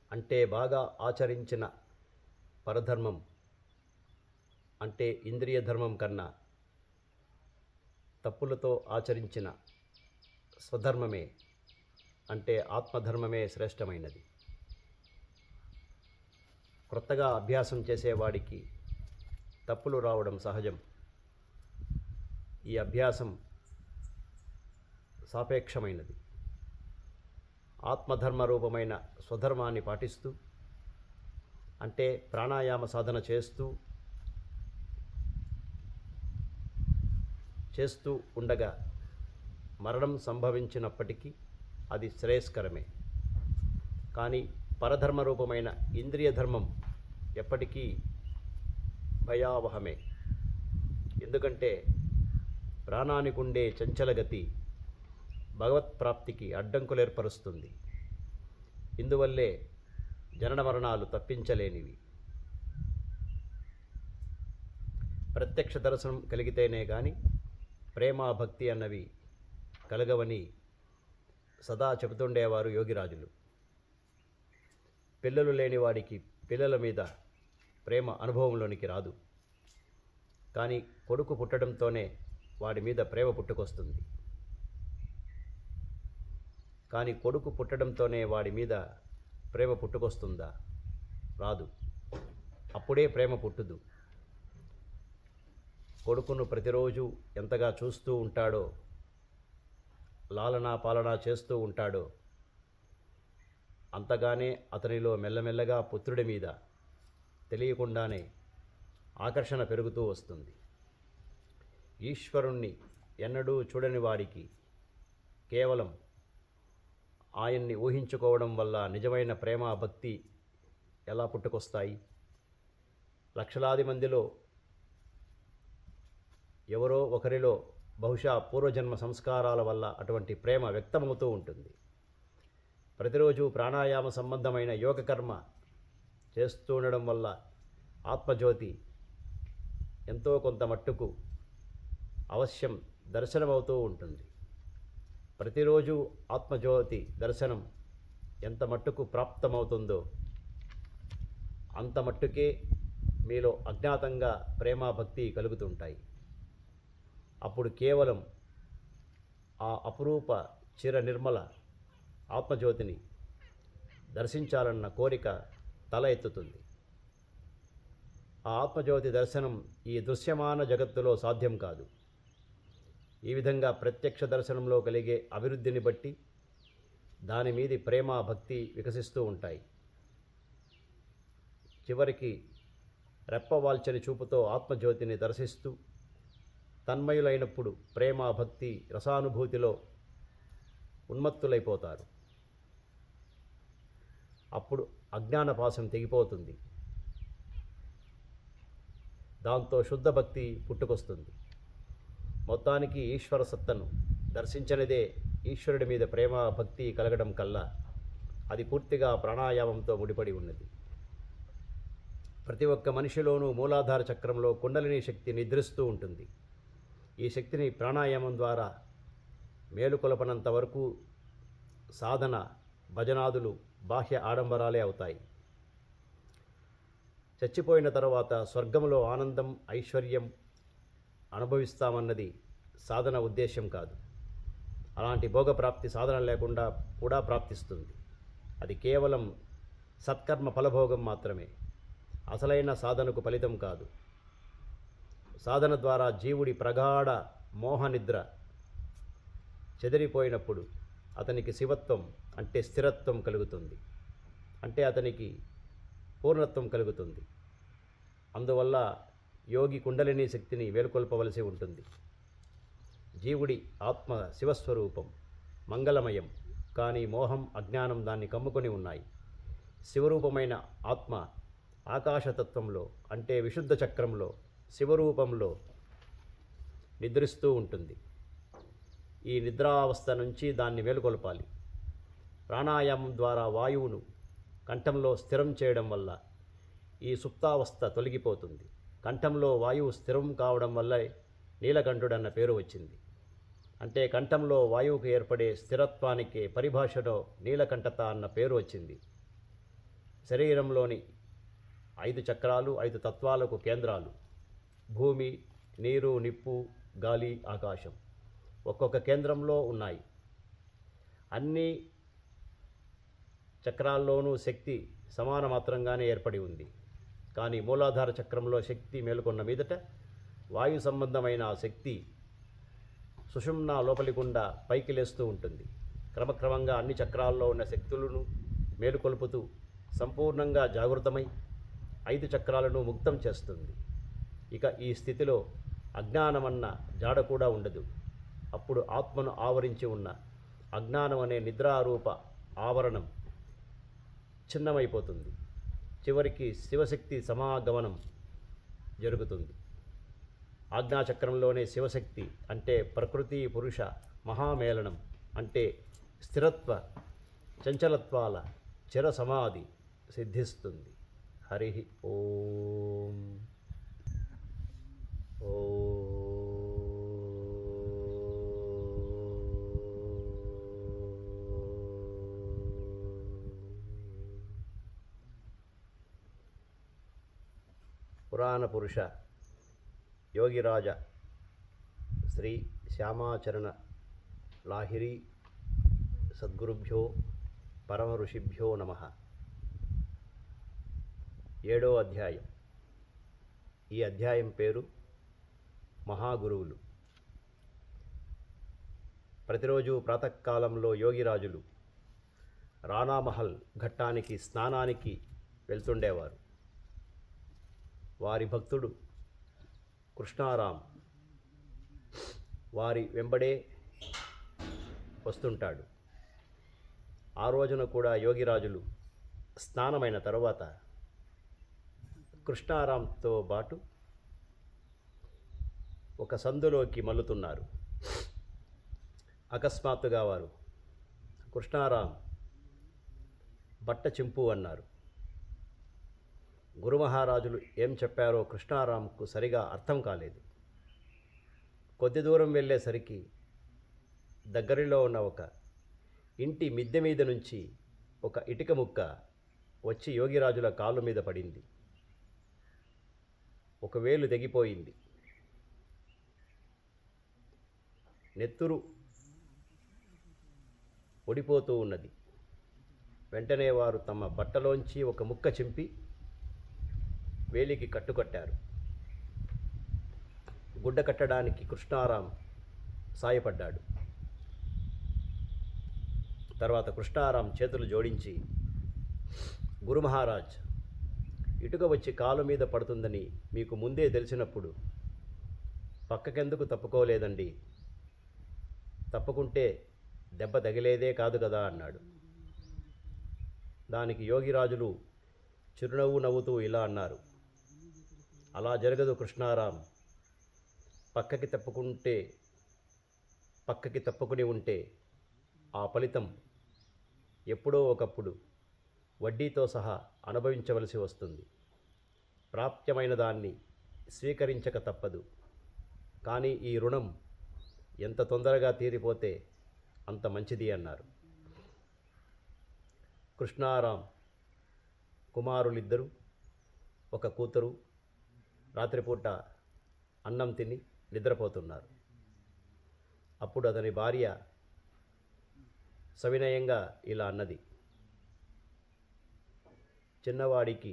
అంటే బాగా ఆచరించిన పరధర్మం అంటే ఇంద్రియ ధర్మం కన్నా తప్పులతో ఆచరించిన స్వధర్మమే అంటే ఆత్మధర్మమే శ్రేష్టమైనది క్రొత్తగా అభ్యాసం చేసేవాడికి తప్పులు రావడం సహజం ఈ అభ్యాసం సాపేక్షమైనది ఆత్మధర్మ రూపమైన స్వధర్మాన్ని పాటిస్తూ అంటే ప్రాణాయామ సాధన చేస్తూ చేస్తూ ఉండగా మరణం సంభవించినప్పటికీ అది శ్రేయస్కరమే కానీ పరధర్మ రూపమైన ఇంద్రియ ధర్మం ఎప్పటికీ భయావహమే ఎందుకంటే ప్రాణానికి ఉండే చంచలగతి భగవత్ ప్రాప్తికి అడ్డంకులు ఏర్పరుస్తుంది ఇందువల్లే జనన మరణాలు తప్పించలేనివి ప్రత్యక్ష దర్శనం కలిగితేనే కానీ ప్రేమ భక్తి అన్నవి కలగవని సదా చెబుతుండేవారు యోగిరాజులు పిల్లలు లేని వాడికి పిల్లల మీద ప్రేమ అనుభవంలోనికి రాదు కానీ కొడుకు పుట్టడంతోనే వాడి మీద ప్రేమ పుట్టుకొస్తుంది కానీ కొడుకు పుట్టడంతోనే వాడి మీద ప్రేమ పుట్టుకొస్తుందా రాదు అప్పుడే ప్రేమ పుట్టుదు కొడుకును ప్రతిరోజు ఎంతగా చూస్తూ ఉంటాడో లాలనా పాలనా చేస్తూ ఉంటాడో అంతగానే అతనిలో మెల్లమెల్లగా పుత్రుడి మీద తెలియకుండానే ఆకర్షణ పెరుగుతూ వస్తుంది ఈశ్వరుణ్ణి ఎన్నడూ చూడని వాడికి కేవలం ఆయన్ని ఊహించుకోవడం వల్ల నిజమైన ప్రేమ భక్తి ఎలా పుట్టుకొస్తాయి లక్షలాది మందిలో ఎవరో ఒకరిలో బహుశా పూర్వజన్మ సంస్కారాల వల్ల అటువంటి ప్రేమ వ్యక్తమవుతూ ఉంటుంది ప్రతిరోజు ప్రాణాయామ సంబంధమైన యోగ కర్మ చేస్తూ ఉండడం వల్ల ఆత్మజ్యోతి ఎంతో కొంత మట్టుకు అవశ్యం దర్శనమవుతూ ఉంటుంది ప్రతిరోజు ఆత్మజ్యోతి దర్శనం ఎంత మట్టుకు ప్రాప్తమవుతుందో అంత మట్టుకే మీలో అజ్ఞాతంగా ప్రేమ భక్తి కలుగుతుంటాయి అప్పుడు కేవలం ఆ అపురూప చిర నిర్మల ఆత్మజ్యోతిని దర్శించాలన్న కోరిక తల ఎత్తుతుంది ఆ ఆత్మజ్యోతి దర్శనం ఈ దృశ్యమాన జగత్తులో సాధ్యం కాదు ఈ విధంగా ప్రత్యక్ష దర్శనంలో కలిగే అభివృద్ధిని బట్టి దాని మీది ప్రేమ భక్తి వికసిస్తూ ఉంటాయి చివరికి రెప్పవాల్చని చూపుతో ఆత్మజ్యోతిని దర్శిస్తూ తన్మయులైనప్పుడు ప్రేమ భక్తి రసానుభూతిలో ఉన్మత్తులైపోతారు అప్పుడు అజ్ఞానపాశం తెగిపోతుంది దాంతో శుద్ధ భక్తి పుట్టుకొస్తుంది మొత్తానికి ఈశ్వర సత్తను దర్శించనిదే ఈశ్వరుడి మీద ప్రేమ భక్తి కలగడం కల్లా అది పూర్తిగా ప్రాణాయామంతో ముడిపడి ఉన్నది ప్రతి ఒక్క మనిషిలోనూ మూలాధార చక్రంలో కుండలిని శక్తి నిద్రిస్తూ ఉంటుంది ఈ శక్తిని ప్రాణాయామం ద్వారా మేలుకొలపనంత వరకు సాధన భజనాదులు బాహ్య ఆడంబరాలే అవుతాయి చచ్చిపోయిన తర్వాత స్వర్గంలో ఆనందం ఐశ్వర్యం అనుభవిస్తామన్నది సాధన ఉద్దేశ్యం కాదు అలాంటి భోగప్రాప్తి సాధన లేకుండా కూడా ప్రాప్తిస్తుంది అది కేవలం సత్కర్మ ఫలభోగం మాత్రమే అసలైన సాధనకు ఫలితం కాదు సాధన ద్వారా జీవుడి ప్రగాఢ మోహనిద్ర చెదిరిపోయినప్పుడు అతనికి శివత్వం అంటే స్థిరత్వం కలుగుతుంది అంటే అతనికి పూర్ణత్వం కలుగుతుంది అందువల్ల యోగి కుండలిని శక్తిని వేలుకొల్పవలసి ఉంటుంది జీవుడి ఆత్మ శివస్వరూపం మంగళమయం కానీ మోహం అజ్ఞానం దాన్ని కమ్ముకొని ఉన్నాయి శివరూపమైన ఆత్మ ఆకాశతత్వంలో అంటే విశుద్ధ చక్రంలో శివరూపంలో నిద్రిస్తూ ఉంటుంది ఈ నిద్రావస్థ నుంచి దాన్ని మేలుకొల్పాలి ప్రాణాయామం ద్వారా వాయువును కంఠంలో స్థిరం చేయడం వల్ల ఈ సుప్తావస్థ తొలగిపోతుంది కంఠంలో వాయువు స్థిరం కావడం వల్ల నీలకంఠుడన్న పేరు వచ్చింది అంటే కంఠంలో వాయువుకు ఏర్పడే స్థిరత్వానికి పరిభాషలో నీలకంఠత అన్న పేరు వచ్చింది శరీరంలోని ఐదు చక్రాలు ఐదు తత్వాలకు కేంద్రాలు భూమి నీరు నిప్పు గాలి ఆకాశం ఒక్కొక్క కేంద్రంలో ఉన్నాయి అన్ని చక్రాల్లోనూ శక్తి సమానమాత్రంగానే ఏర్పడి ఉంది కానీ మూలాధార చక్రంలో శక్తి మేలుకొన్న మీదట వాయు సంబంధమైన ఆ శక్తి సుషుమ్న లోపలి గుండా పైకి లేస్తూ ఉంటుంది క్రమక్రమంగా అన్ని చక్రాల్లో ఉన్న శక్తులను మేలుకొల్పుతూ సంపూర్ణంగా జాగృతమై ఐదు చక్రాలను ముక్తం చేస్తుంది ఇక ఈ స్థితిలో అజ్ఞానమన్న జాడ కూడా ఉండదు అప్పుడు ఆత్మను ఆవరించి ఉన్న అజ్ఞానం అనే నిద్రారూప ఆవరణం చిన్నమైపోతుంది చివరికి శివశక్తి సమాగమనం జరుగుతుంది ఆజ్ఞాచక్రంలోనే శివశక్తి అంటే ప్రకృతి పురుష మహామేళనం అంటే స్థిరత్వ చంచలత్వాల చిర సమాధి సిద్ధిస్తుంది హరి ఓం పురాణ పురుష యోగిరాజ శ్రీ శ్యామాచరణ లాహిరి సద్గురుభ్యో పరమ ఋషిభ్యో నమ ఏడో అధ్యాయం ఈ అధ్యాయం పేరు మహాగురువులు ప్రతిరోజు ప్రాతకాలంలో యోగిరాజులు రాణామహల్ ఘట్టానికి స్నానానికి వెళ్తుండేవారు వారి భక్తుడు కృష్ణారాం వారి వెంబడే వస్తుంటాడు ఆ రోజున కూడా యోగిరాజులు స్నానమైన తరువాత కృష్ణారాంతో పాటు ఒక సందులోకి మల్లుతున్నారు అకస్మాత్తుగా వారు కృష్ణారాం బట్ట చింపు అన్నారు గురుమహారాజులు ఏం చెప్పారో కృష్ణారాంకు సరిగా అర్థం కాలేదు కొద్ది దూరం వెళ్ళేసరికి దగ్గరలో ఉన్న ఒక ఇంటి మిద్దె మీద నుంచి ఒక ఇటుక ముక్క వచ్చి యోగిరాజుల కాళ్ళు మీద పడింది ఒక వేలు తెగిపోయింది నెత్తురు ఒడిపోతూ ఉన్నది వెంటనే వారు తమ బట్టలోంచి ఒక ముక్క చింపి వేలికి కట్టుకట్టారు గుడ్డ కట్టడానికి కృష్ణారాం సాయపడ్డాడు తర్వాత కృష్ణారాం చేతులు జోడించి గురుమహారాజ్ ఇటుక వచ్చి కాలు మీద పడుతుందని మీకు ముందే తెలిసినప్పుడు పక్కకెందుకు తప్పుకోలేదండి తప్పుకుంటే దెబ్బ తగిలేదే కాదు కదా అన్నాడు దానికి యోగిరాజులు చిరునవ్వు నవ్వుతూ ఇలా అన్నారు అలా జరగదు కృష్ణారాం పక్కకి తప్పుకుంటే పక్కకి తప్పుకుని ఉంటే ఆ ఫలితం ఎప్పుడో ఒకప్పుడు వడ్డీతో సహా అనుభవించవలసి వస్తుంది ప్రాప్యమైన దాన్ని స్వీకరించక తప్పదు కానీ ఈ రుణం ఎంత తొందరగా తీరిపోతే అంత మంచిది అన్నారు కృష్ణారాం కుమారులిద్దరూ ఒక కూతురు రాత్రిపూట అన్నం తిని నిద్రపోతున్నారు అప్పుడు అతని భార్య సవినయంగా ఇలా అన్నది చిన్నవాడికి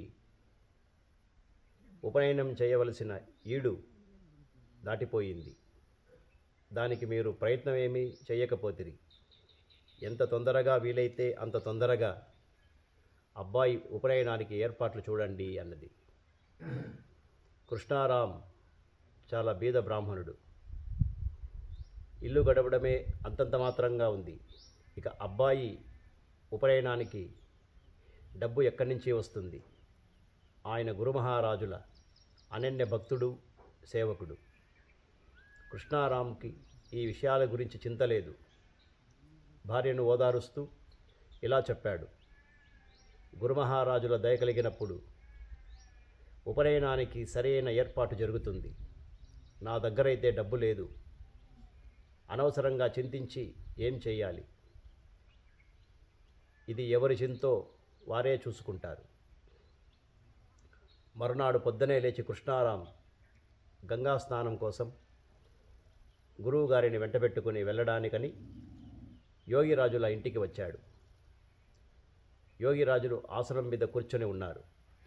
ఉపనయనం చేయవలసిన ఈడు దాటిపోయింది దానికి మీరు ప్రయత్నం ఏమీ చేయకపోతిరి ఎంత తొందరగా వీలైతే అంత తొందరగా అబ్బాయి ఉపనయనానికి ఏర్పాట్లు చూడండి అన్నది కృష్ణారాం చాలా బీద బ్రాహ్మణుడు ఇల్లు గడవడమే అంతంత మాత్రంగా ఉంది ఇక అబ్బాయి ఉపనయనానికి డబ్బు ఎక్కడి నుంచి వస్తుంది ఆయన గురుమహారాజుల అనన్య భక్తుడు సేవకుడు కృష్ణారాంకి ఈ విషయాల గురించి చింత లేదు భార్యను ఓదారుస్తూ ఇలా చెప్పాడు గురుమహారాజుల దయ కలిగినప్పుడు ఉపనయనానికి సరైన ఏర్పాటు జరుగుతుంది నా దగ్గరైతే డబ్బు లేదు అనవసరంగా చింతించి ఏం చేయాలి ఇది ఎవరి చింతో వారే చూసుకుంటారు మరునాడు పొద్దునే లేచి కృష్ణారాం గంగా స్నానం కోసం గురువుగారిని వెంటబెట్టుకుని వెళ్ళడానికని యోగిరాజుల ఇంటికి వచ్చాడు యోగిరాజులు ఆసనం మీద కూర్చొని ఉన్నారు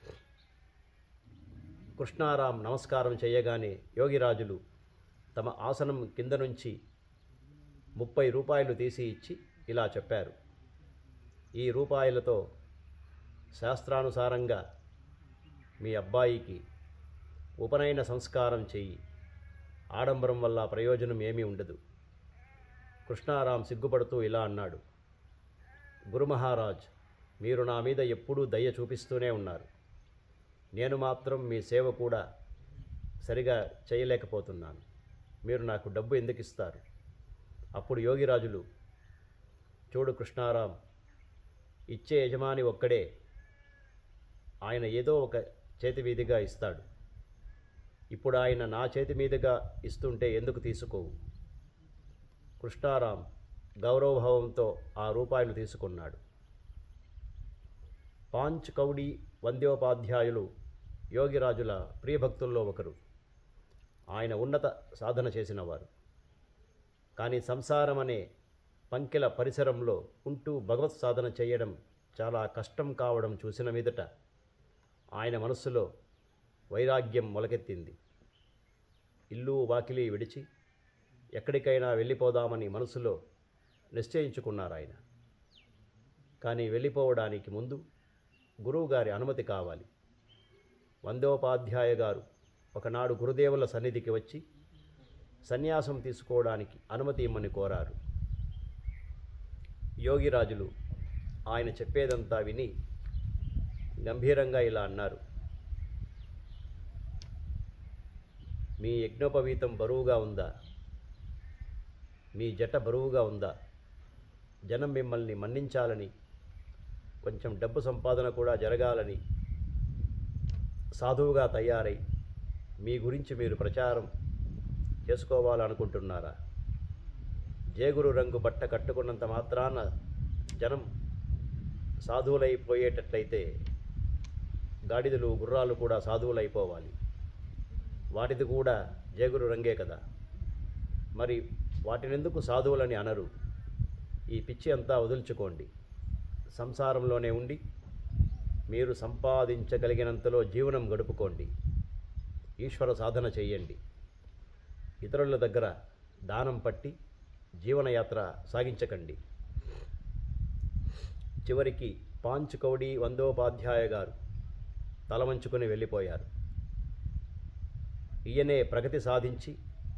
కృష్ణారాం నమస్కారం చేయగానే యోగిరాజులు తమ ఆసనం కింద నుంచి ముప్పై రూపాయలు తీసి ఇచ్చి ఇలా చెప్పారు ఈ రూపాయలతో శాస్త్రానుసారంగా మీ అబ్బాయికి ఉపనయన సంస్కారం చెయ్యి ఆడంబరం వల్ల ప్రయోజనం ఏమీ ఉండదు కృష్ణారాం సిగ్గుపడుతూ ఇలా అన్నాడు గురుమహారాజ్ మీరు నా మీద ఎప్పుడూ దయ చూపిస్తూనే ఉన్నారు నేను మాత్రం మీ సేవ కూడా సరిగా చేయలేకపోతున్నాను మీరు నాకు డబ్బు ఎందుకు ఇస్తారు అప్పుడు యోగిరాజులు చూడు కృష్ణారాం ఇచ్చే యజమాని ఒక్కడే ఆయన ఏదో ఒక చేతి మీదుగా ఇస్తాడు ఇప్పుడు ఆయన నా చేతి మీదుగా ఇస్తుంటే ఎందుకు తీసుకోవు కృష్ణారాం గౌరవభావంతో ఆ రూపాయలు తీసుకున్నాడు పాంచ్ కౌడి వంద్యోపాధ్యాయులు యోగిరాజుల ప్రియభక్తుల్లో ఒకరు ఆయన ఉన్నత సాధన చేసినవారు కానీ సంసారం అనే పంకెల పరిసరంలో ఉంటూ భగవత్ సాధన చేయడం చాలా కష్టం కావడం చూసిన మీదట ఆయన మనస్సులో వైరాగ్యం మొలకెత్తింది ఇల్లు వాకిలి విడిచి ఎక్కడికైనా వెళ్ళిపోదామని మనసులో నిశ్చయించుకున్నారు ఆయన కానీ వెళ్ళిపోవడానికి ముందు గురువుగారి అనుమతి కావాలి వందోపాధ్యాయ గారు ఒకనాడు గురుదేవుల సన్నిధికి వచ్చి సన్యాసం తీసుకోవడానికి అనుమతి ఇమ్మని కోరారు యోగిరాజులు ఆయన చెప్పేదంతా విని గంభీరంగా ఇలా అన్నారు మీ యజ్ఞోపవీతం బరువుగా ఉందా మీ జట బరువుగా ఉందా జనం మిమ్మల్ని మన్నించాలని కొంచెం డబ్బు సంపాదన కూడా జరగాలని సాధువుగా తయారై మీ గురించి మీరు ప్రచారం చేసుకోవాలనుకుంటున్నారా జేగురు రంగు బట్ట కట్టుకున్నంత మాత్రాన జనం సాధువులైపోయేటట్లయితే గాడిదలు గుర్రాలు కూడా సాధువులైపోవాలి వాటిది కూడా జేగురు రంగే కదా మరి వాటినెందుకు సాధువులని అనరు ఈ పిచ్చి అంతా వదులుచుకోండి సంసారంలోనే ఉండి మీరు సంపాదించగలిగినంతలో జీవనం గడుపుకోండి ఈశ్వర సాధన చేయండి ఇతరుల దగ్గర దానం పట్టి జీవనయాత్ర సాగించకండి చివరికి పాంచుకౌడి వందోపాధ్యాయ గారు తలవంచుకొని వెళ్ళిపోయారు ఈయనే ప్రగతి సాధించి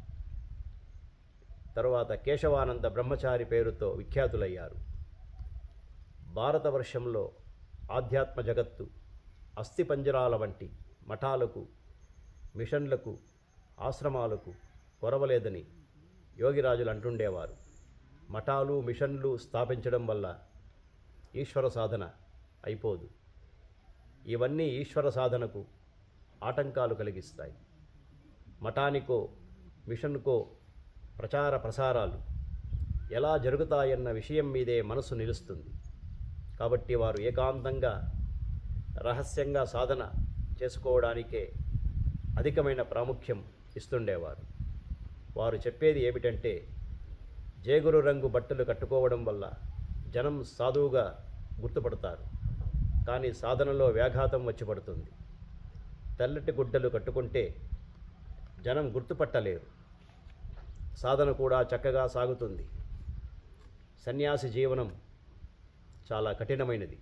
తరువాత కేశవానంద బ్రహ్మచారి పేరుతో విఖ్యాతులయ్యారు భారతవర్షంలో ఆధ్యాత్మ జగత్తు అస్థిపంజరాల వంటి మఠాలకు మిషన్లకు ఆశ్రమాలకు కొరవలేదని యోగిరాజులు అంటుండేవారు మఠాలు మిషన్లు స్థాపించడం వల్ల ఈశ్వర సాధన అయిపోదు ఇవన్నీ ఈశ్వర సాధనకు ఆటంకాలు కలిగిస్తాయి మఠానికో మిషన్కో ప్రచార ప్రసారాలు ఎలా జరుగుతాయన్న విషయం మీదే మనసు నిలుస్తుంది కాబట్టి వారు ఏకాంతంగా రహస్యంగా సాధన చేసుకోవడానికే అధికమైన ప్రాముఖ్యం ఇస్తుండేవారు వారు చెప్పేది ఏమిటంటే జేగురు రంగు బట్టలు కట్టుకోవడం వల్ల జనం సాధువుగా గుర్తుపడతారు కానీ సాధనలో వ్యాఘాతం వచ్చి పడుతుంది తెల్లటి గుడ్డలు కట్టుకుంటే జనం గుర్తుపట్టలేరు సాధన కూడా చక్కగా సాగుతుంది సన్యాసి జీవనం చాలా కఠినమైనది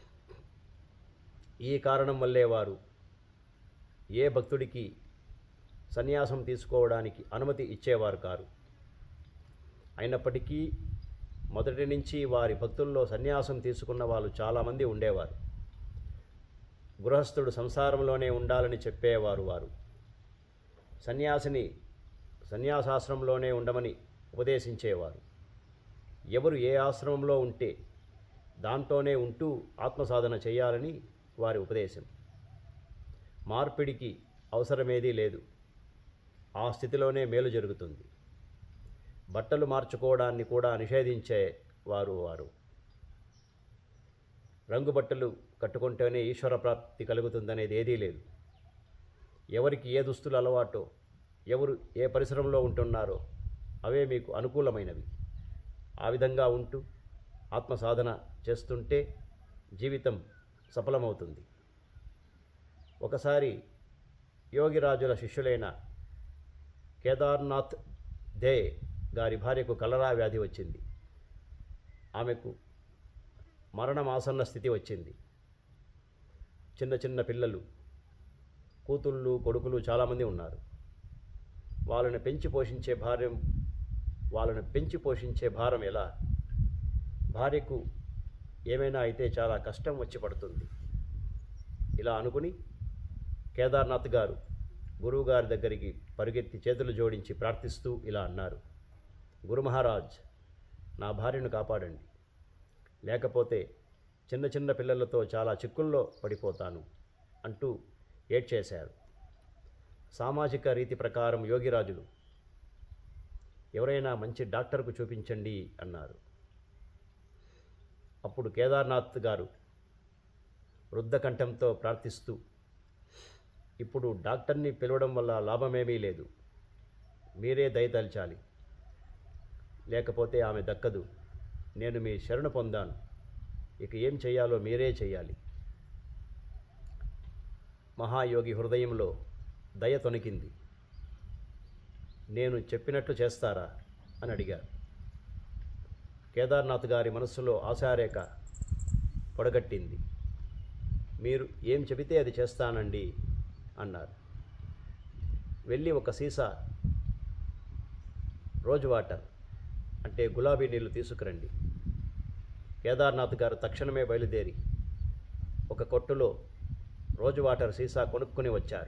ఈ కారణం వల్లే వారు ఏ భక్తుడికి సన్యాసం తీసుకోవడానికి అనుమతి ఇచ్చేవారు కారు అయినప్పటికీ మొదటి నుంచి వారి భక్తుల్లో సన్యాసం తీసుకున్న వాళ్ళు చాలామంది ఉండేవారు గృహస్థుడు సంసారంలోనే ఉండాలని చెప్పేవారు వారు సన్యాసిని సన్యాసాశ్రమంలోనే ఉండమని ఉపదేశించేవారు ఎవరు ఏ ఆశ్రమంలో ఉంటే దాంట్లోనే ఉంటూ ఆత్మసాధన చేయాలని వారి ఉపదేశం మార్పిడికి అవసరమేదీ లేదు ఆ స్థితిలోనే మేలు జరుగుతుంది బట్టలు మార్చుకోవడాన్ని కూడా నిషేధించే వారు వారు రంగు బట్టలు కట్టుకుంటేనే ఈశ్వర ప్రాప్తి కలుగుతుందనేది ఏదీ లేదు ఎవరికి ఏ దుస్తులు అలవాటో ఎవరు ఏ పరిసరంలో ఉంటున్నారో అవే మీకు అనుకూలమైనవి ఆ విధంగా ఉంటూ ఆత్మ సాధన చేస్తుంటే జీవితం సఫలమవుతుంది ఒకసారి యోగిరాజుల శిష్యులైన కేదార్నాథ్ దే గారి భార్యకు కలరా వ్యాధి వచ్చింది ఆమెకు మరణమాసన్న స్థితి వచ్చింది చిన్న చిన్న పిల్లలు కూతుళ్ళు కొడుకులు చాలామంది ఉన్నారు వాళ్ళని పెంచి పోషించే భార్యం వాళ్ళని పెంచి పోషించే భారం ఎలా భార్యకు ఏమైనా అయితే చాలా కష్టం వచ్చి పడుతుంది ఇలా అనుకుని కేదార్నాథ్ గారు గురువుగారి దగ్గరికి పరుగెత్తి చేతులు జోడించి ప్రార్థిస్తూ ఇలా అన్నారు గురు మహారాజ్ నా భార్యను కాపాడండి లేకపోతే చిన్న చిన్న పిల్లలతో చాలా చిక్కుల్లో పడిపోతాను అంటూ ఏడ్చేశారు సామాజిక రీతి ప్రకారం యోగిరాజులు ఎవరైనా మంచి డాక్టర్కు చూపించండి అన్నారు అప్పుడు కేదార్నాథ్ గారు వృద్ధకంఠంతో ప్రార్థిస్తూ ఇప్పుడు డాక్టర్ని పిలవడం వల్ల లాభమేమీ లేదు మీరే దయతల్చాలి లేకపోతే ఆమె దక్కదు నేను మీ శరణు పొందాను ఇక ఏం చేయాలో మీరే చేయాలి మహాయోగి హృదయంలో దయ తొణికింది నేను చెప్పినట్లు చేస్తారా అని అడిగారు కేదార్నాథ్ గారి మనస్సులో ఆశారేఖ పొడగట్టింది మీరు ఏం చెబితే అది చేస్తానండి అన్నారు వెళ్ళి ఒక సీసా రోజ్ వాటర్ అంటే గులాబీ నీళ్లు తీసుకురండి కేదార్నాథ్ గారు తక్షణమే బయలుదేరి ఒక కొట్టులో రోజు వాటర్ సీసా కొనుక్కొని వచ్చారు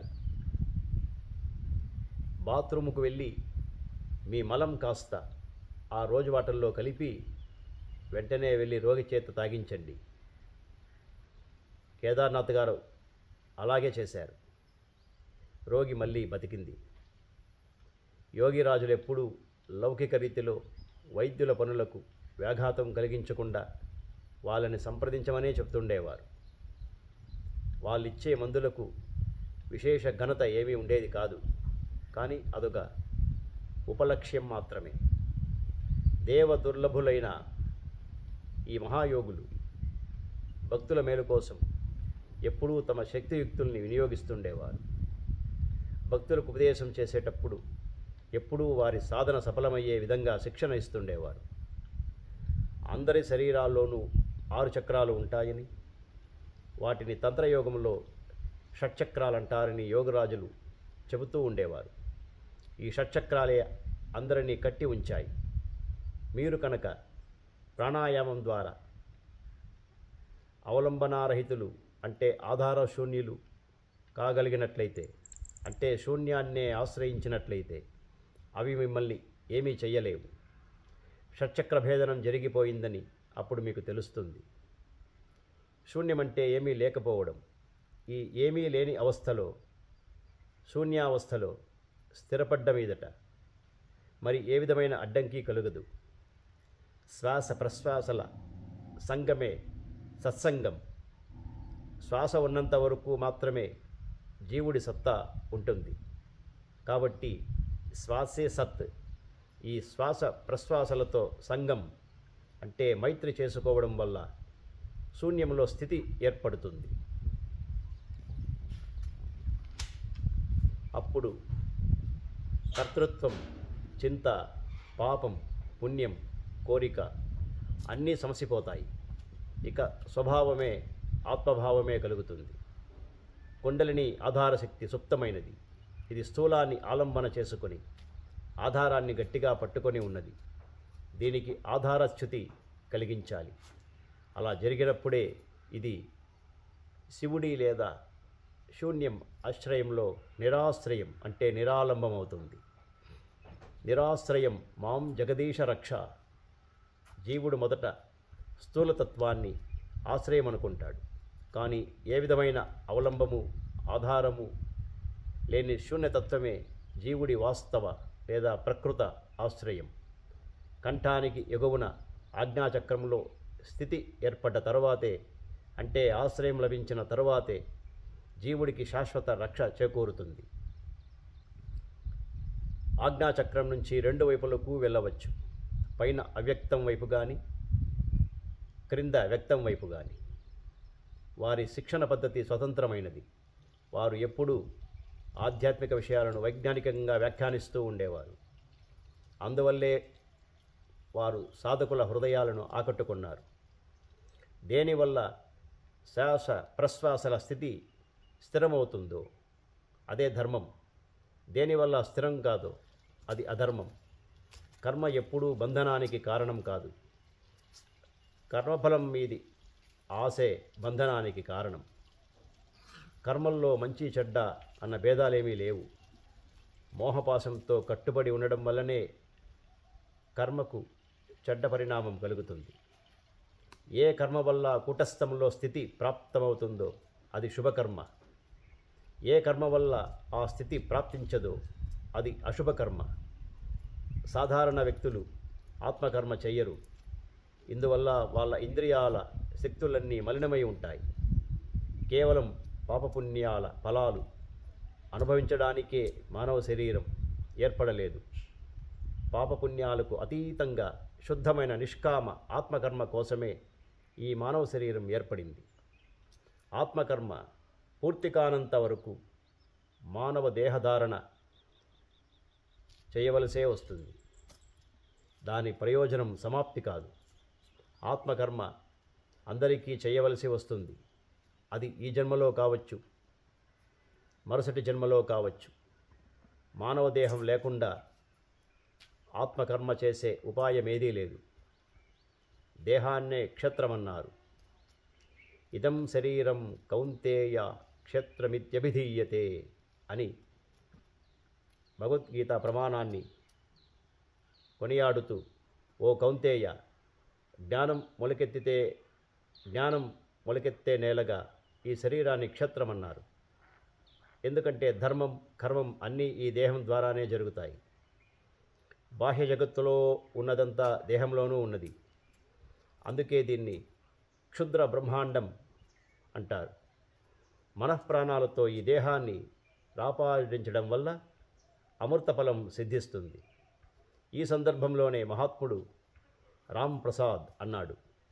బాత్రూముకు వెళ్ళి మీ మలం కాస్త ఆ రోజు వాటర్లో కలిపి వెంటనే వెళ్ళి రోగి చేత తాగించండి కేదార్నాథ్ గారు అలాగే చేశారు రోగి మళ్ళీ బతికింది యోగిరాజులు ఎప్పుడూ లౌకిక రీతిలో వైద్యుల పనులకు వ్యాఘాతం కలిగించకుండా వాళ్ళని సంప్రదించమనే చెప్తుండేవారు వాళ్ళిచ్చే మందులకు విశేష ఘనత ఏమీ ఉండేది కాదు కానీ అదొక ఉపలక్ష్యం మాత్రమే దేవ దుర్లభులైన ఈ మహాయోగులు భక్తుల మేలు కోసం ఎప్పుడూ తమ శక్తియుక్తుల్ని వినియోగిస్తుండేవారు భక్తులకు ఉపదేశం చేసేటప్పుడు ఎప్పుడూ వారి సాధన సఫలమయ్యే విధంగా శిక్షణ ఇస్తుండేవారు అందరి శరీరాల్లోనూ ఆరు చక్రాలు ఉంటాయని వాటిని తంత్రయోగంలో షట్చక్రాలంటారని యోగరాజులు చెబుతూ ఉండేవారు ఈ షట్చక్రాలే అందరినీ కట్టి ఉంచాయి మీరు కనుక ప్రాణాయామం ద్వారా అవలంబనారహితులు అంటే ఆధార శూన్యులు కాగలిగినట్లయితే అంటే శూన్యాన్నే ఆశ్రయించినట్లయితే అవి మిమ్మల్ని ఏమీ చెయ్యలేవు షట్చక్ర భేదనం జరిగిపోయిందని అప్పుడు మీకు తెలుస్తుంది శూన్యమంటే ఏమీ లేకపోవడం ఈ ఏమీ లేని అవస్థలో శూన్యావస్థలో స్థిరపడ్డ మీదట మరి ఏ విధమైన అడ్డంకి కలుగదు శ్వాస ప్రశ్వాసల సంగమే సత్సంగం శ్వాస ఉన్నంత వరకు మాత్రమే జీవుడి సత్తా ఉంటుంది కాబట్టి శ్వాసే సత్ ఈ శ్వాస ప్రశ్వాసలతో సంగం అంటే మైత్రి చేసుకోవడం వల్ల శూన్యంలో స్థితి ఏర్పడుతుంది అప్పుడు కర్తృత్వం చింత పాపం పుణ్యం కోరిక అన్నీ సమసిపోతాయి ఇక స్వభావమే ఆత్మభావమే కలుగుతుంది కుండలిని ఆధారశక్తి సుప్తమైనది ఇది స్థూలాన్ని ఆలంబన చేసుకొని ఆధారాన్ని గట్టిగా పట్టుకొని ఉన్నది దీనికి ఆధారచ్యుతి కలిగించాలి అలా జరిగినప్పుడే ఇది శివుడి లేదా శూన్యం ఆశ్రయంలో నిరాశ్రయం అంటే నిరాలంబం అవుతుంది నిరాశ్రయం మాం జగదీశ రక్ష జీవుడు మొదట స్థూలతత్వాన్ని ఆశ్రయం అనుకుంటాడు కానీ ఏ విధమైన అవలంబము ఆధారము లేని శూన్యతత్వమే జీవుడి వాస్తవ లేదా ప్రకృత ఆశ్రయం కంఠానికి ఎగువన ఆజ్ఞాచక్రంలో స్థితి ఏర్పడ్డ తరువాతే అంటే ఆశ్రయం లభించిన తరువాతే జీవుడికి శాశ్వత రక్ష చేకూరుతుంది ఆజ్ఞాచక్రం నుంచి రెండు వైపులకు వెళ్ళవచ్చు పైన అవ్యక్తం వైపు కానీ క్రింద వ్యక్తం వైపు కానీ వారి శిక్షణ పద్ధతి స్వతంత్రమైనది వారు ఎప్పుడూ ఆధ్యాత్మిక విషయాలను వైజ్ఞానికంగా వ్యాఖ్యానిస్తూ ఉండేవారు అందువల్లే వారు సాధకుల హృదయాలను ఆకట్టుకున్నారు దేనివల్ల శ్వాస ప్రశ్వాసల స్థితి స్థిరమవుతుందో అదే ధర్మం దేనివల్ల స్థిరం కాదో అది అధర్మం కర్మ ఎప్పుడూ బంధనానికి కారణం కాదు కర్మఫలం మీది ఆశే బంధనానికి కారణం కర్మల్లో మంచి చెడ్డ అన్న భేదాలేమీ లేవు మోహపాశంతో కట్టుబడి ఉండడం వల్లనే కర్మకు చెడ్డ పరిణామం కలుగుతుంది ఏ కర్మ వల్ల కూటస్థంలో స్థితి ప్రాప్తమవుతుందో అది శుభకర్మ ఏ కర్మ వల్ల ఆ స్థితి ప్రాప్తించదో అది అశుభకర్మ సాధారణ వ్యక్తులు ఆత్మకర్మ చెయ్యరు ఇందువల్ల వాళ్ళ ఇంద్రియాల శక్తులన్నీ మలినమై ఉంటాయి కేవలం పాపపుణ్యాల ఫలాలు అనుభవించడానికే మానవ శరీరం ఏర్పడలేదు పాపపుణ్యాలకు అతీతంగా శుద్ధమైన నిష్కామ ఆత్మకర్మ కోసమే ఈ మానవ శరీరం ఏర్పడింది ఆత్మకర్మ పూర్తి కానంత వరకు మానవ దేహధారణ చేయవలసే వస్తుంది దాని ప్రయోజనం సమాప్తి కాదు ఆత్మకర్మ అందరికీ చేయవలసి వస్తుంది అది ఈ జన్మలో కావచ్చు మరుసటి జన్మలో కావచ్చు మానవ దేహం లేకుండా ఆత్మకర్మ చేసే ఉపాయమేదీ లేదు దేహాన్నే క్షేత్రమన్నారు ఇదం శరీరం కౌంతేయ క్షేత్రమిత్యభిధీయతే అని భగవద్గీత ప్రమాణాన్ని కొనియాడుతూ ఓ కౌంతేయ జ్ఞానం మొలకెత్తితే జ్ఞానం మొలకెత్తే నేలగా ఈ శరీరాన్ని క్షేత్రమన్నారు ఎందుకంటే ధర్మం కర్మం అన్నీ ఈ దేహం ద్వారానే జరుగుతాయి బాహ్య జగత్తులో ఉన్నదంతా దేహంలోనూ ఉన్నది అందుకే దీన్ని క్షుద్ర బ్రహ్మాండం అంటారు మనఃప్రాణాలతో ఈ దేహాన్ని రాపాడించడం వల్ల అమృత ఫలం సిద్ధిస్తుంది ఈ సందర్భంలోనే మహాత్ముడు రామ్ ప్రసాద్ అన్నాడు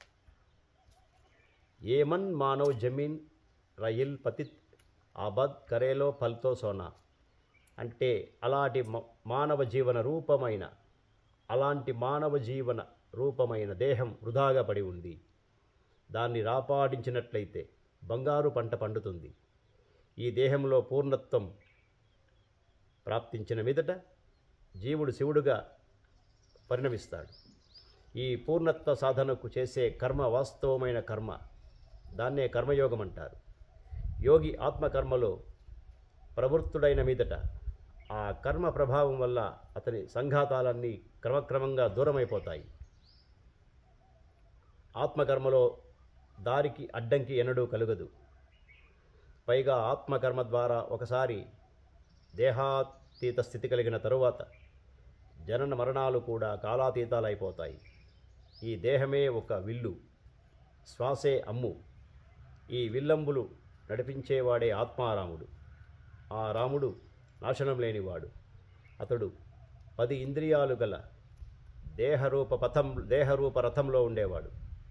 ఏమన్ మానవ్ జమీన్ రయిల్ పతిత్ ఆబాద్ కరేలో ఫల్తో సోనా అంటే అలాంటి మ- మానవ జీవన రూపమైన అలాంటి మానవ జీవన రూపమైన దేహం వృధాగా పడి ఉంది దాన్ని రాపాడించినట్లయితే బంగారు పంట పండుతుంది ఈ దేహంలో పూర్ణత్వం ప్రాప్తించిన మీదట జీవుడు శివుడుగా పరిణమిస్తాడు ఈ పూర్ణత్వ సాధనకు చేసే కర్మ వాస్తవమైన కర్మ దాన్నే కర్మయోగం అంటారు యోగి ఆత్మకర్మలో ప్రవృత్తుడైన మీదట ఆ కర్మ ప్రభావం వల్ల అతని సంఘాతాలన్నీ క్రమక్రమంగా దూరమైపోతాయి ఆత్మకర్మలో దారికి అడ్డంకి ఎన్నడూ కలుగదు పైగా ఆత్మకర్మ ద్వారా ఒకసారి దేహాతీత స్థితి కలిగిన తరువాత జనన మరణాలు కూడా కాలాతీతాలైపోతాయి ఈ దేహమే ఒక విల్లు శ్వాసే అమ్ము ఈ విల్లంబులు నడిపించేవాడే ఆత్మారాముడు ఆ రాముడు నాశనం లేనివాడు అతడు పది ఇంద్రియాలు గల దేహరూప పథం దేహరూప రథంలో ఉండేవాడు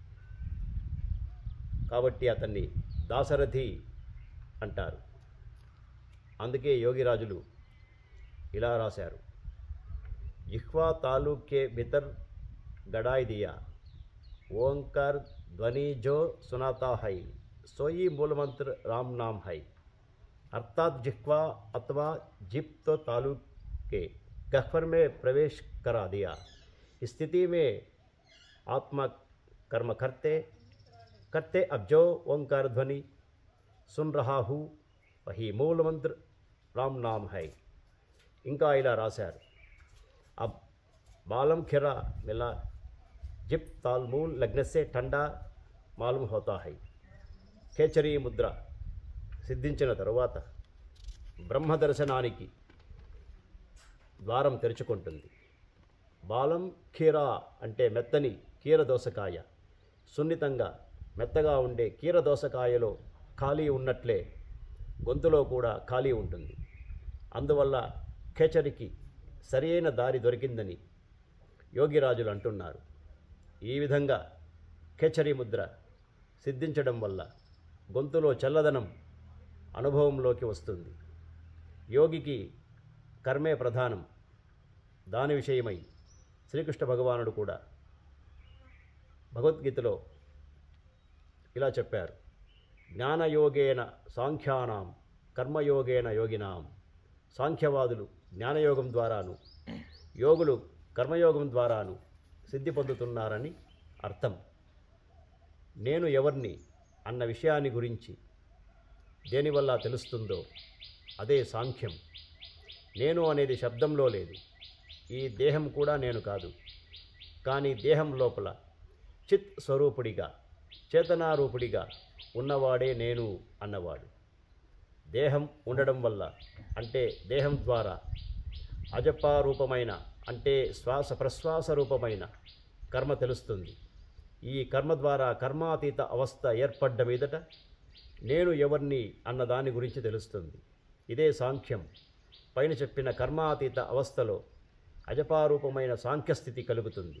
కాబట్టి అతన్ని దాశరథి అంటారు అందుకే యోగిరాజులు ఇలా రాశారు జిహ్వా తాలూకే భితర్ గడాయ్ దియా ఓంकार ध्वनि जो सुनाता है सोई मूल मंत्र राम नाम है अर्थात जिह्वा अथवा जिप तो तालुक के गह्वर में प्रवेश करा दिया इस स्थिति में आत्मा कर्म करते करते अब जो ओंकार ध्वनि सुन रहा हूँ वही मूल मंत्र राम नाम है ఇంకా ఇలా రాశారు अब बालम खिरा मिला जिप ताल मूल लगने से ठंडा मालूम होता है కేచరీ ముద్ర సిద్ధించిన తరువాత బ్రహ్మ దర్శనానికి ద్వారం తెరుచుకుంటుంది బాలం కీరా అంటే మెత్తని కీర దోసకాయ సున్నితంగా మెత్తగా ఉండే కీర దోసకాయలో ఖాళీ ఉన్నట్లే గొంతులో కూడా ఖాళీ ఉంటుంది అందువల్ల కేచరికి సరైన దారి దొరికిందని యోగిరాజులు అంటున్నారు ఈ విధంగా ఖేచరి ముద్ర సిద్ధించడం వల్ల గొంతులో చల్లదనం అనుభవంలోకి వస్తుంది యోగికి కర్మే ప్రధానం దాని విషయమై శ్రీకృష్ణ భగవానుడు కూడా భగవద్గీతలో ఇలా చెప్పారు జ్ఞానయోగేన సాంఖ్యానాం కర్మయోగేన యోగినాం సాంఖ్యవాదులు జ్ఞానయోగం ద్వారాను యోగులు కర్మయోగం ద్వారాను సిద్ధి పొందుతున్నారని అర్థం నేను ఎవరిని అన్న విషయాన్ని గురించి దేనివల్ల తెలుస్తుందో అదే సాంఖ్యం నేను అనేది శబ్దంలో లేదు ఈ దేహం కూడా నేను కాదు కానీ దేహం లోపల చిత్ స్వరూపుడిగా చేతనారూపుడిగా ఉన్నవాడే నేను అన్నవాడు దేహం ఉండడం వల్ల అంటే దేహం ద్వారా అజపారూపమైన అంటే శ్వాస ప్రశ్వాస రూపమైన కర్మ తెలుస్తుంది ఈ కర్మ ద్వారా కర్మాతీత అవస్థ ఏర్పడ్డ మీదట నేను ఎవరిని అన్న దాని గురించి తెలుస్తుంది ఇదే సాంఖ్యం పైన చెప్పిన కర్మాతీత అవస్థలో అజపారూపమైన సాంఖ్యస్థితి కలుగుతుంది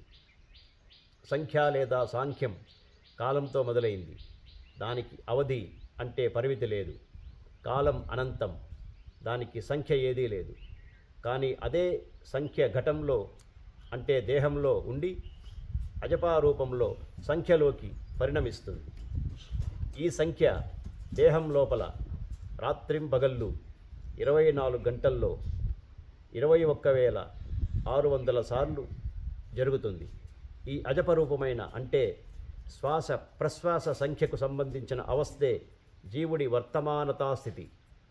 సంఖ్య లేదా సాంఖ్యం కాలంతో మొదలైంది దానికి అవధి అంటే పరిమితి లేదు కాలం అనంతం దానికి సంఖ్య ఏదీ లేదు కానీ అదే సంఖ్య ఘటంలో అంటే దేహంలో ఉండి అజపారూపంలో సంఖ్యలోకి పరిణమిస్తుంది ఈ సంఖ్య దేహం లోపల రాత్రింపగళ్ళు ఇరవై నాలుగు గంటల్లో ఇరవై ఒక్క వేల ఆరు వందల సార్లు జరుగుతుంది ఈ అజపరూపమైన అంటే శ్వాస ప్రశ్వాస సంఖ్యకు సంబంధించిన అవస్థే జీవుడి వర్తమానతా స్థితి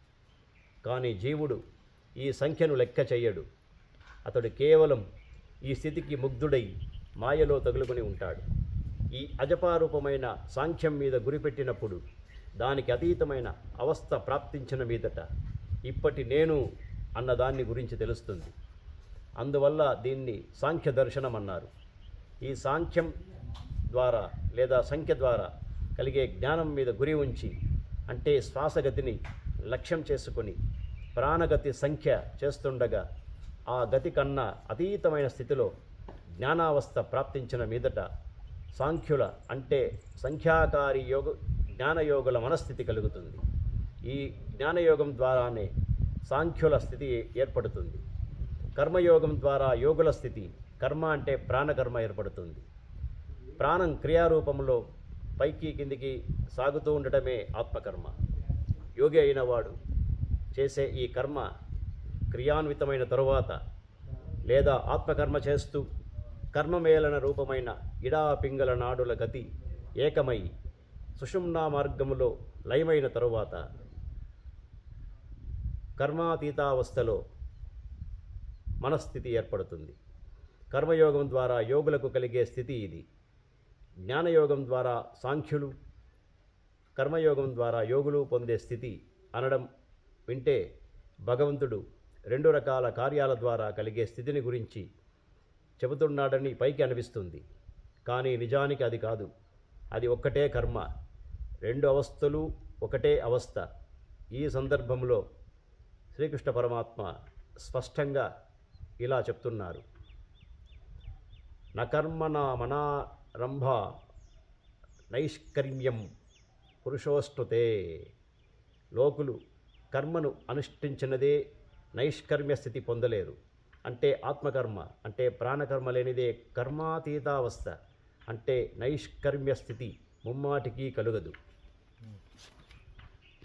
కానీ జీవుడు ఈ సంఖ్యను లెక్క చెయ్యడు అతడు కేవలం ఈ స్థితికి ముగ్ధుడై మాయలో తగులుకొని ఉంటాడు ఈ అజపారూపమైన సాంఖ్యం మీద గురిపెట్టినప్పుడు దానికి అతీతమైన అవస్థ ప్రాప్తించిన మీదట ఇప్పటి నేను అన్న దాన్ని గురించి తెలుస్తుంది అందువల్ల దీన్ని సాంఖ్య దర్శనం అన్నారు ఈ సాంఖ్యం ద్వారా లేదా సంఖ్య ద్వారా కలిగే జ్ఞానం మీద గురి ఉంచి అంటే శ్వాసగతిని లక్ష్యం చేసుకొని ప్రాణగతి సంఖ్య చేస్తుండగా ఆ గతి కన్నా అతీతమైన స్థితిలో జ్ఞానావస్థ ప్రాప్తించిన మీదట సాంఖ్యుల అంటే సంఖ్యాకారి యోగ జ్ఞానయోగుల మనస్థితి కలుగుతుంది ఈ జ్ఞానయోగం ద్వారానే సాంఖ్యుల స్థితి ఏర్పడుతుంది కర్మయోగం ద్వారా యోగుల స్థితి కర్మ అంటే ప్రాణకర్మ ఏర్పడుతుంది ప్రాణం క్రియారూపంలో పైకి కిందికి సాగుతూ ఉండటమే ఆత్మకర్మ యోగి అయిన వాడు చేసే ఈ కర్మ క్రియాన్వితమైన తరువాత లేదా ఆత్మకర్మ చేస్తూ కర్మమేళన రూపమైన ఇడా పింగళ నాడుల గతి ఏకమై సుషుమ్నా మార్గములో లయమైన తరువాత కర్మాతీతావస్థలో మనస్థితి ఏర్పడుతుంది కర్మయోగం ద్వారా యోగులకు కలిగే స్థితి ఇది జ్ఞానయోగం ద్వారా సాంఖ్యులు కర్మయోగం ద్వారా యోగులు పొందే స్థితి అనడం వింటే భగవంతుడు రెండు రకాల కార్యాల ద్వారా కలిగే స్థితిని గురించి చెబుతున్నాడని పైకి అనిపిస్తుంది కానీ నిజానికి అది కాదు అది ఒక్కటే కర్మ రెండు అవస్థలు ఒకటే అవస్థ ఈ సందర్భంలో శ్రీకృష్ణ పరమాత్మ స్పష్టంగా ఇలా చెప్తున్నారు నకర్మణ మనారంభ నైష్కర్మ్యం పురుషోష్టుతే లోకులు కర్మను అనుష్ఠించినదే నైష్కర్మ్య స్థితి పొందలేరు అంటే ఆత్మకర్మ అంటే ప్రాణకర్మ లేనిదే కర్మాతీతావస్థ అంటే నైష్కర్మ్య స్థితి ముమ్మాటికి కలుగదు